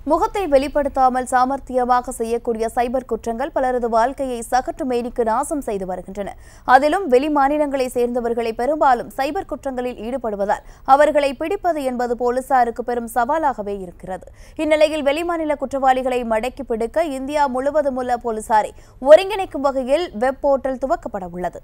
முகத்தை வெளிப்படுத்தாமல் சாமர்த்தியமாக செய்யக்கூடிய சைபர் குற்றங்கள் பலரது வாழ்க்கையை சகற்று மேனிக்கு நாசம் செய்து வருகின்றன அதிலும் வெளி மாநிலங்களை சேர்ந்தவர்களை பெரும்பாலும் சைபர் குற்றங்களில் ஈடுபடுவதால் அவர்களை பிடிப்பது என்பது போலீசாருக்கு பெரும் சவாலாகவே இருக்கிறது இந்நிலையில் வெளிமாநில குற்றவாளிகளை மடக்கி பிடிக்க இந்தியா முழுவதும் உள்ள போலீசாரை ஒருங்கிணைக்கும் வகையில் வெப் போர்ட்டல் துவக்கப்பட உள்ளது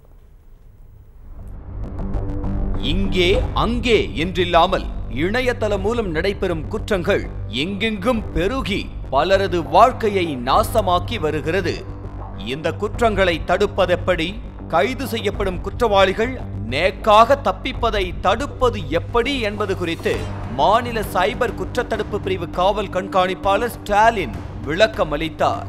இங்கே அங்கே என்றில்லாமல் இணையதளம் மூலம் நடைபெறும் குற்றங்கள் எங்கெங்கும் பெருகி பலரது வாழ்க்கையை நாசமாக்கி வருகிறது இந்த குற்றங்களை தடுப்பதெப்படி கைது செய்யப்படும் குற்றவாளிகள் நேக்காக தப்பிப்பதை தடுப்பது எப்படி என்பது குறித்து மாநில சைபர் குற்றத்தடுப்பு பிரிவு காவல் கண்காணிப்பாளர் ஸ்டாலின் விளக்கம் அளித்தார்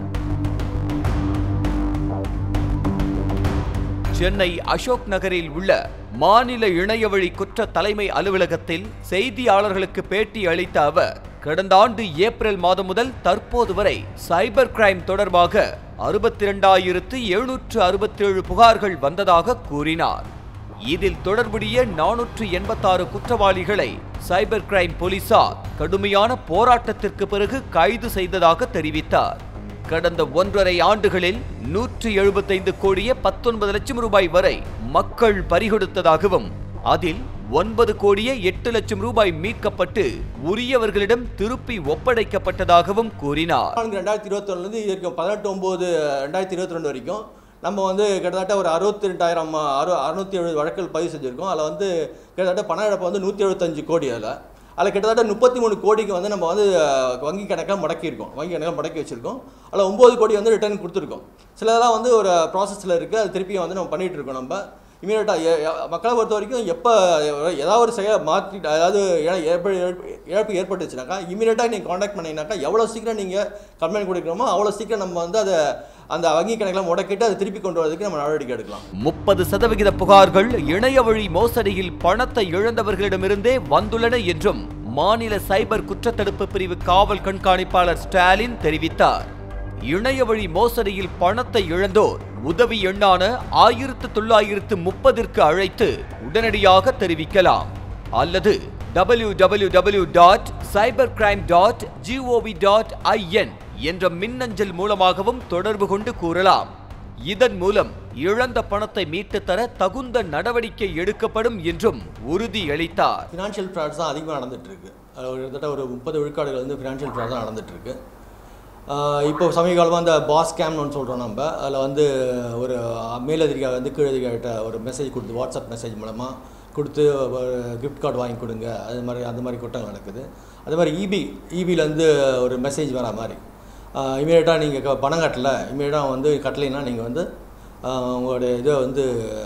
சென்னை அசோக் நகரில் உள்ள மாநில இணையவழி குற்ற தலைமை அலுவலகத்தில் செய்தியாளர்களுக்கு பேட்டி அளித்த அவர் கடந்த ஆண்டு ஏப்ரல் மாதம் முதல் தற்போது வரை சைபர் கிரைம் தொடர்பாக அறுபத்தி இரண்டாயிரத்து எழுநூற்று அறுபத்தேழு புகார்கள் வந்ததாக கூறினார் இதில் தொடர்புடைய நானூற்று எண்பத்தாறு குற்றவாளிகளை சைபர் கிரைம் போலீசார் கடுமையான போராட்டத்திற்கு பிறகு கைது செய்ததாக தெரிவித்தார் கடந்த ஒன்றரை ஆண்டுகளில் நூற்றி எழுபத்தைந்து கோடியே பத்தொன்பது லட்சம் ரூபாய் வரை மக்கள் பறிகொடுத்ததாகவும் அதில் ஒன்பது கோடியே எட்டு லட்சம் ரூபாய் மீட்கப்பட்டு உரியவர்களிடம் திருப்பி ஒப்படைக்கப்பட்டதாகவும் கூறினார் நான்கு ரெண்டாயிரத்தி இருபத்தொன்னுலேருந்து இதுக்கு பதினெட்டு ஒம்பது ரெண்டாயிரத்தி இருபத்தி ரெண்டு வரைக்கும் நம்ம வந்து கிட்டத்தட்ட ஒரு அறுபத்தி ரெண்டாயிரம் அறு அறுநூத்தி எழுபது வழக்குகள் பதிவு செஞ்சுருக்கோம் அதில் வந்து கிட்டத்தட்ட பண இழப்பு வந்து நூற்றி எழுபத்தஞ்சு கோடி அதில் அதில் கிட்டத்தட்ட முப்பத்தி மூணு கோடிக்கு வந்து நம்ம வந்து அஹ், வங்கி கணக்கில் முடக்கியிருக்கோம் வங்கி கணக்கில் முடக்கி வச்சுருக்கோம் அதில் ஒம்பது கோடி வந்து ரிட்டர்ன் கொடுத்துருக்கோம் சிலதெல்லாம் வந்து ஒரு ப்ராசஸில் இருக்குது அது திருப்பி வந்து நம்ம பண்ணிகிட்டு இருக்கோம் நம்ம இமீடியட்டாக மக்களை பொறுத்த வரைக்கும் எப்போ ஏதாவது ஒரு செயலை மாற்றி அதாவது இழ- ஏற்ப- இழப்பு இழப்பு ஏற்பட்டுச்சுனாக்கா இமீடியட்டாக நீங்கள் காண்டாக்ட் பண்ணீங்கன்னாக்கா எவ்வளோ சீக்கிரம் நீங்கள் கம்ப்ளைண்ட் கொடுக்குறோமோ அவ்வளோ சீக்கிரம் நம்ம வந்து அதை அந்த வங்கி கணக்கில் முடக்கிட்டு அதை திருப்பி கொண்டு வரதுக்கு நம்ம நடவடிக்கை எடுக்கலாம் முப்பது சதவிகித புகார்கள் இணைய வழி மோசடியில் பணத்தை இழந்தவர்களிடமிருந்தே வந்துள்ளன என்றும் மாநில சைபர் குற்றத்தடுப்பு பிரிவு காவல் கண்காணிப்பாளர் ஸ்டாலின் தெரிவித்தார் இணைய வழி மோசடியில் பணத்தை இழந்தோர் உதவி எண்ணான ஆயிரத்து தொள்ளாயிரத்து முப்பதிற்கு அழைத்து உடனடியாக தெரிவிக்கலாம் அல்லது W W W dot cyber crime dot G O V dot I N என்ற மின்னஞ்சல் மூலமாகவும் தொடர்பு கொண்டு கூறலாம் இதன் மூலம் இழந்த பணத்தை மீட்டுத் தர தகுந்த நடவடிக்கை எடுக்கப்படும் என்றும் உறுதியளித்தார் ஃபினான்ஷியல் ஃப்ராட்ஸ் தான் அதிகமாக நடந்துட்டு இருக்கு அது ஒரு கிட்டத்தட்ட ஒரு முப்பது விழுக்காடுகள் வந்து ஃபினான்ஷியல் ஃப்ராட் தான் நடந்துட்டு இருக்கு ஆஹ் இப்போ சமீப காலமாக அந்த பாஸ் கேம்னு ஒன்று சொல்கிறோம் நம்ம அதில் வந்து ஒரு மேலதிகாரி வந்து கீழதிகாரிகிட்ட ஒரு மெசேஜ் கொடுத்து வாட்ஸ்அப் மெசேஜ் மூலமாக கொடுத்து ஒரு கிஃப்ட் கார்டு வாங்கி கொடுங்க அது மாதிரி அந்த மாதிரி குற்றங்கள் நடக்குது அதே மாதிரி இபி இபிலேருந்து ஒரு மெசேஜ் வர மாதிரி இமீடியட்டாக நீங்கள் பணம் கட்டலை இமீடியட்டாக வந்து கட்டலைன்னா நீங்கள் வந்து ஆஹ் உங்களுடைய இதை வந்து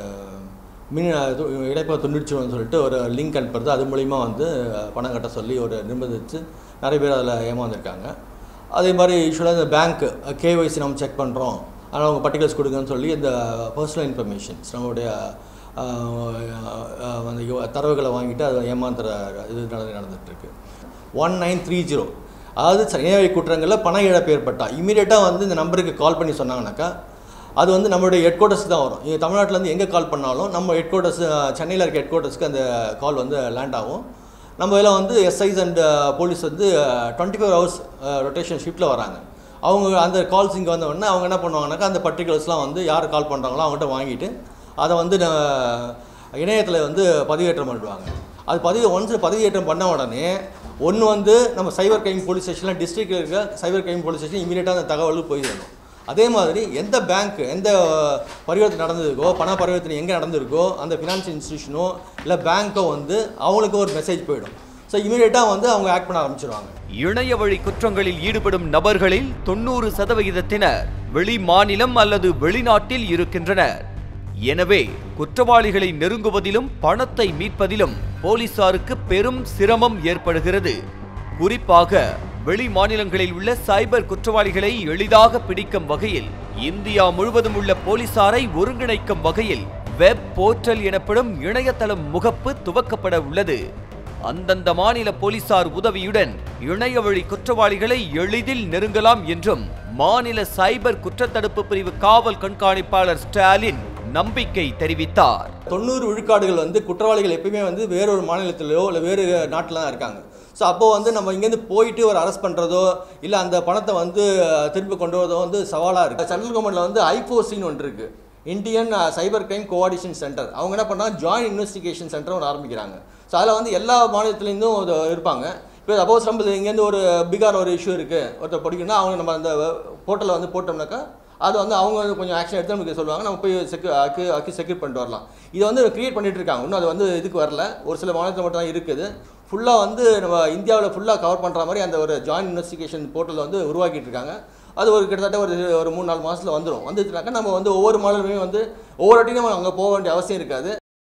மின் இது- இடைப்பா துண்டிச்சிடும்னு சொல்லிட்டு ஒரு லிங்க் அனுப்புறது அது மூலிமா வந்து பணம் கட்ட சொல்லி ஒரு நிர்பந்திச்சு நிறைய பேர் அதில் ஏமாந்துருக்காங்க அதே மாதிரி யூஸ்வலாக இந்த பேங்க்கு கேஒய்சி நம்ம செக் பண்ணுறோம் ஆனால் அவங்க பர்டிகுலர்ஸ் கொடுங்கன்னு சொல்லி இந்த பர்சனல் இன்ஃபர்மேஷன்ஸ் நம்மளுடைய ஆஹ், ஆஹ், அந்த யோ- தரவுகளை வாங்கிட்டு அதை ஏமாந்துற இது நடந்து நடந்துகிட்ருக்கு ஒன் நைன் த்ரீ ஜீரோ அதாவது இணையவழி குற்றங்களில் பண இழப்பு ஏற்பட்டா இமீடியட்டாக வந்து இந்த நம்பருக்கு கால் பண்ணி சொன்னாங்கனாக்கா அது வந்து நம்மளுடைய ஹெட் குவார்ட்டர்ஸ் தான் வரும் இங்கே தமிழ்நாட்டிலேருந்து எங்கே கால் பண்ணாலும் நம்ம ஹெட் குவார்ட்டர்ஸ் சென்னையில் இருக்க ஹெட் குவார்ட்டர்ஸ்க்கு அந்த கால் வந்து லேண்ட் ஆகும் நம்ம இதில் வந்து எஸ்ஐஸ் அண்ட் போலீஸ் வந்து டுவெண்ட்டி ஃபோர் ஹவர்ஸ் ரொட்டேஷன் ஷிஃப்ட்டில் வராங்க அவங்க அந்த கால்ஸ் இங்கே வந்த உடனே அவங்க என்ன பண்ணுவாங்கனாக்கா அந்த பர்டிகுலர்ஸ்லாம் வந்து யார் கால் பண்ணுறாங்களோ அவங்ககிட்ட வாங்கிட்டு அதை வந்து இணையத்தில் வந்து பதிவேற்றம் பண்ணிடுவாங்க அது பதிவு ஒன்ஸ் பதிவேற்றம் பண்ண உடனே ஒன்று வந்து நம்ம சைபர் கிரைம் போலீஸ் ஸ்டேஷனில் டிஸ்ட்ரிக்டில் இருக்க சைபர் கிரைம் போலீஸ் ஸ்டேஷன் இமீடியட்டாக அந்த தகவல் போய் சேரும் அதே மாதிரி எந்த பேங்க் எந்த பரிவர்த்தனை நடந்திருக்கோ பண பரிவர்த்தனை எங்கே நடந்திருக்கோ அந்த ஃபினான்ஷியல் இன்ஸ்டியூஷனோ இல்லை பேங்க்கோ வந்து அவங்களுக்கு ஒரு மெசேஜ் போயிடும் ஸோ இமீடியட்டாக வந்து அவங்க ஆக்ட் பண்ண ஆரம்பிச்சிருவாங்க இணைய வழி குற்றங்களில் ஈடுபடும் நபர்களில் தொண்ணூறு சதவிகிதத்தினர் வெளி மாநிலம் அல்லது வெளிநாட்டில் இருக்கின்றனர் எனவே குற்றவாளிகளை நெருங்குவதிலும் பணத்தை மீட்பதிலும் போலீசாருக்கு பெரும் சிரமம் ஏற்படுகிறது குறிப்பாக வெளி மாநிலங்களில் உள்ள சைபர் குற்றவாளிகளை எளிதாக பிடிக்கும் வகையில் இந்தியா முழுவதும் உள்ள போலீசாரை ஒருங்கிணைக்கும் வகையில் வெப் போர்ட்டல் எனப்படும் இணையதளம் முகப்பு துவக்கப்பட உள்ளது அந்தந்த மாநில போலீசார் உதவியுடன் இணையவழி குற்றவாளிகளை எளிதில் நெருங்கலாம் என்றும் மாநில சைபர் குற்றத்தடுப்பு பிரிவு காவல் கண்காணிப்பாளர் ஸ்டாலின் நம்பிக்கை தெரிவித்தார் தொண்ணூறு விழுக்காடுகள் வந்து குற்றவாளிகள் எப்பயுமே வந்து வேறொரு மாநிலத்திலோ இல்லை வேறு நாட்டில் தான் இருக்காங்க ஸோ அப்போ வந்து நம்ம இங்கேருந்து போயிட்டு ஒரு அரெஸ்ட் பண்ணுறதோ இல்லை அந்த பணத்தை வந்து அஹ், திருப்பி கொண்டு வரதோ வந்து சவாலாக இருக்குது சென்ட்ரல் கவர்மெண்ட்டில் வந்து ஐஃபோசின்னு ஒன்று இருக்குது Indian cyber crime coordination centre அவங்க என்ன பண்ணாங்க ஜாயின்ட் இன்வெஸ்டிகேஷன் சென்டர் ஒன்று ஆரம்பிக்கிறாங்க ஸோ அதில் வந்து எல்லா மாநிலத்துலேருந்தும் இது இருப்பாங்க இப்போ சப்போஸ் நம்ம இங்கேருந்து ஒரு பீகார் ஒரு இஷ்யூ இருக்குது ஒருத்தர் படிக்கணும்னா அவங்க நம்ம அந்த போர்ட்டலில் வந்து போட்டோம்னாக்கா அது வந்து அவங்க வந்து கொஞ்சம் ஆக்ஷன் எடுத்து நமக்கு சொல்லுவாங்க நம்ம போய் செக்யூ அக்கி அக்கி செக்யூர் பண்ணிட்டு வரலாம் இது வந்து கிரியேட் பண்ணிட்டு இருக்காங்க இன்னும் அது வந்து இதுக்கு வரல ஒரு சில மாநிலத்தில் மட்டும் தான் இருக்குது ஃபுல்லாக வந்து நம்ம இந்தியாவில் ஃபுல்லாக கவர் பண்ணுற மாதிரி அந்த ஒரு ஜாயின்ட் இன்வெஸ்டிகேஷன் போர்ட்டல் வந்து உருவாக்கிட்டு இருக்காங்க அது ஒரு கிட்டத்தட்ட ஒரு ஒரு மூணு நாலு மாதத்தில் வந்துடும் வந்துச்சுனாக்கா நம்ம வந்து ஒவ்வொரு மாநிலமே வந்து ஒவ்வொரு வாட்டியும் நம்ம அங்கே போக வேண்டிய அவசியம் இருக்காது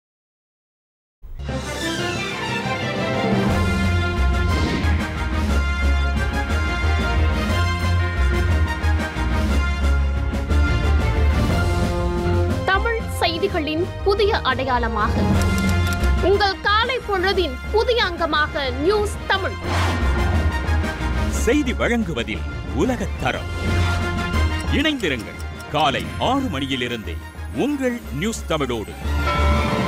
தமிழ் செய்திகளின் புதிய அடையாளமாக உங்கள் காலை பொழுதின் புதிய அங்கமாக நியூஸ் தமிழ் செய்தி வழங்குவதில் உலகத் தரம் இணைந்திருங்கள் காலை ஆறு மணியிலிருந்தே உங்கள் நியூஸ் தமிழோடு